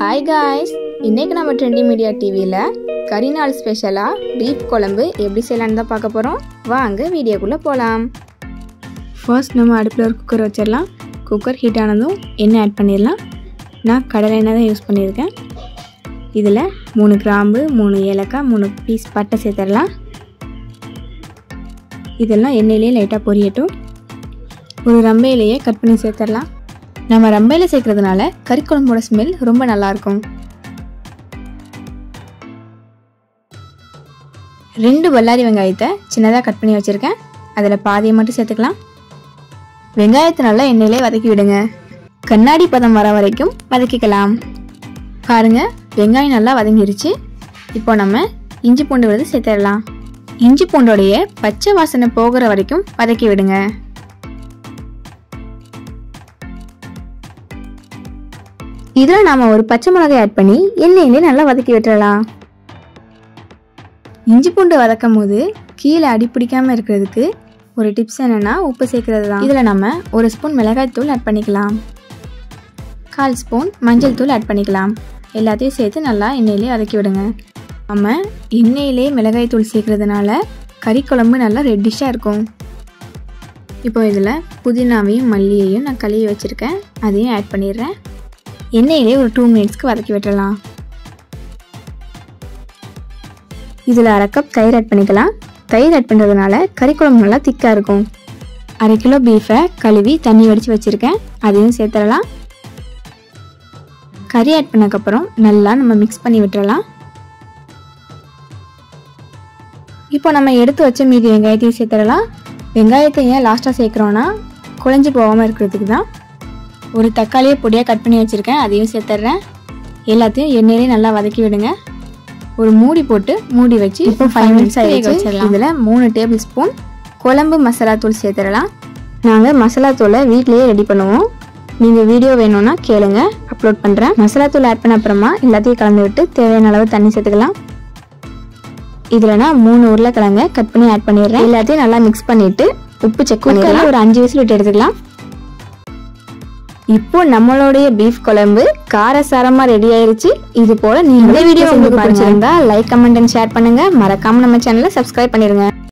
hi guys இன்னைக்கு நம்ம trendy media டிவியில் கரிநாள் ஸ்பெஷலாக பீஃப் குழம்பு எப்படி செய்யலான்னு தான் பார்க்க போகிறோம் வாங்க வீடியோக்குள்ளே போகலாம் ஃபர்ஸ்ட் நம்ம அடுப்பில் ஒரு குக்கர் வச்சிடலாம் குக்கர் ஹீட் ஆனதும் எண்ணெய் ஆட் பண்ணிடலாம் நான் கடலை எண்ணெய் தான் யூஸ் பண்ணியிருக்கேன் இதில் மூணு கிராம்பு மூணு ஏலக்காய் மூணு பீஸ் பட்டை சேர்த்துடலாம் இதெல்லாம் எண்ணெயிலே லைட்டாக பொரியட்டும் ஒரு ரம்பையிலேயே கட் பண்ணி சேர்த்துடலாம் நம்ம ரம்பையில் சேர்க்கறதுனால கறிக்குழம்போட ஸ்மெல் ரொம்ப நல்லாயிருக்கும் ரெண்டு பல்லாரி வெங்காயத்தை சின்னதாக கட் பண்ணி வச்சுருக்கேன் அதில் பாதியை மட்டும் சேர்த்துக்கலாம் வெங்காயத்தை நல்லா எண்ணெயிலே வதக்கி விடுங்க கண்ணாடி பதம் வர வரைக்கும் வதக்கிக்கலாம் பாருங்க வெங்காயம் நல்லா வதங்கிருச்சு இப்போ நம்ம இஞ்சி பூண்டு விழுது சேர்த்துடலாம் இஞ்சி பூண்டோடைய பச்சை வாசனை போகிற வரைக்கும் வதக்கி விடுங்க இதில் நாம் ஒரு பச்சை மிளகாய் ஆட் பண்ணி எண்ணெயிலே நல்லா வதக்கி விட்டுறலாம் இஞ்சி பூண்டு வதக்கும் போது கீழே அடி பிடிக்காம இருக்கிறதுக்கு ஒரு டிப்ஸ் என்னன்னா உப்பு சேர்க்கறது தான் இதில் நம்ம ஒரு ஸ்பூன் மிளகாய் தூள் ஆட் பண்ணிக்கலாம் கால் ஸ்பூன் மஞ்சள் தூள் ஆட் பண்ணிக்கலாம் எல்லாத்தையும் சேர்த்து நல்லா எண்ணெயிலே வதக்கி விடுங்க நம்ம எண்ணெயிலே மிளகாய் தூள் சேர்க்கறதுனால கறி குழம்பு நல்லா ரெட்டிஷாக இருக்கும் இப்போ இதில் புதினாவையும் மல்லியையும் நான் கழுவி வச்சுருக்கேன் அதையும் ஆட் பண்ணிடுறேன் எண்ணெயிலே ஒரு டூ மினிட்ஸ்க்கு வதக்கி விட்டுறலாம் இதில் அரை கப் தயிர் ஆட் பண்ணிக்கலாம் தயிர் ஆட் பண்ணுறதுனால கறிக்குழம்பு நல்லா திக்காக இருக்கும் அரை கிலோ பீஃபை கழுவி தண்ணி வடித்து வச்சுருக்கேன் அதையும் சேர்த்துடலாம் கறி ஆட் பண்ணக்கப்புறம் நல்லா நம்ம மிக்ஸ் பண்ணி விட்டுறலாம் இப்போ நம்ம எடுத்து வச்ச மீதி வெங்காயத்தையும் சேர்த்துடலாம் வெங்காயத்தை ஏன் லாஸ்ட்டாக சேர்க்குறோன்னா குழஞ்சி போகாமல் இருக்கிறதுக்கு தான் ஒரு தக்காளியை பொடியாக கட் பண்ணி வச்சுருக்கேன் அதையும் சேர்த்துட்றேன் எல்லாத்தையும் எண்ணெயிலே நல்லா வதக்கி விடுங்க ஒரு மூடி போட்டு மூடி வச்சு இப்போ ஃபைவ் மினிட்ஸ் ஆகிடுச்சு வச்சிடலாம் இதில் மூணு டேபிள் ஸ்பூன் குழம்பு மசாலா தூள் சேர்த்துடலாம் நாங்கள் மசாலா தூளை வீட்லேயே ரெடி பண்ணுவோம் நீங்கள் வீடியோ வேணும்னா கேளுங்க அப்லோட் பண்ணுறேன் மசாலா தூள் ஆட் பண்ண அப்புறமா எல்லாத்தையும் கலந்து விட்டு தேவையான அளவு தண்ணி சேர்த்துக்கலாம் இதில் நான் மூணு உருளைக்கிழங்க கட் பண்ணி ஆட் பண்ணிடுறேன் எல்லாத்தையும் நல்லா மிக்ஸ் பண்ணிவிட்டு உப்பு செக் பண்ணிடலாம் ஒரு அஞ்சு விசில் விட்டு எடுத்துக்கலாம் இப்போ நம்மளுடைய பீஃப் குழம்பு காரசாரமா ரெடி ஆயிருச்சு இது போல நீங்க வீடியோ உங்களுக்கு பிடிச்சிருந்தா லைக் கமெண்ட் அண்ட் ஷேர் பண்ணுங்க மறக்காம நம்ம சேனலை சப்ஸ்கிரைப் பண்ணிருங்க